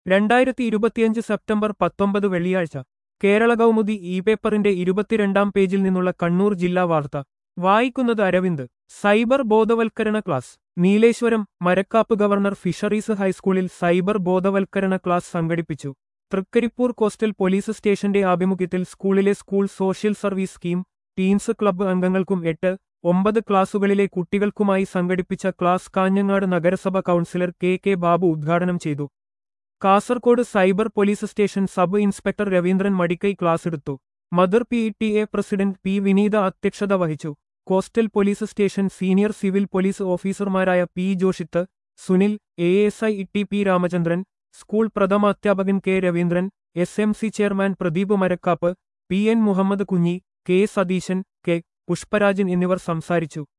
രണ്ടായിരത്തി ഇരുപത്തിയഞ്ച് സെപ്റ്റംബർ പത്തൊമ്പത് വെള്ളിയാഴ്ച കേരള കൗമുദി ഇ പേപ്പറിന്റെ ഇരുപത്തിരണ്ടാം പേജിൽ നിന്നുള്ള കണ്ണൂർ ജില്ലാ വാർത്ത വായിക്കുന്നത് അരവിന്ദ് സൈബർ ബോധവൽക്കരണ class Nileshwaram Marakkap government fisheries ഹൈസ്കൂളിൽ സൈബർ ബോധവൽക്കരണ ക്ലാസ് സംഘടിപ്പിച്ചു തൃക്കരിപ്പൂർ കോസ്റ്റൽ പോലീസ് സ്റ്റേഷന്റെ ആഭിമുഖ്യത്തിൽ സ്കൂളിലെ school social service scheme teams club അംഗങ്ങൾക്കും എട്ട് ഒമ്പത് ക്ലാസുകളിലെ കുട്ടികൾക്കുമായി സംഘടിപ്പിച്ച ക്ലാസ് കാഞ്ഞങ്ങാട് നഗരസഭ കൗൺസിലർ കെ കെ ബാബു ഉദ്ഘാടനം ചെയ്തു Kasaragod cyber police station sub inspector Raveendran Madikkai class എടുത്തു mother P T A president P Vineetha അധ്യക്ഷത വഹിച്ചു coastal police station senior civil police ഓഫീസർമാരായ P Joshith Sunil A S I T P Ramachandran school പ്രഥമാധ്യാപകൻ K Raveendran S M C chairman Pradeep Marakkap P N Muhammad Kunhi K Satheesan K Pushparajan എന്നിവർ സംസാരിച്ചു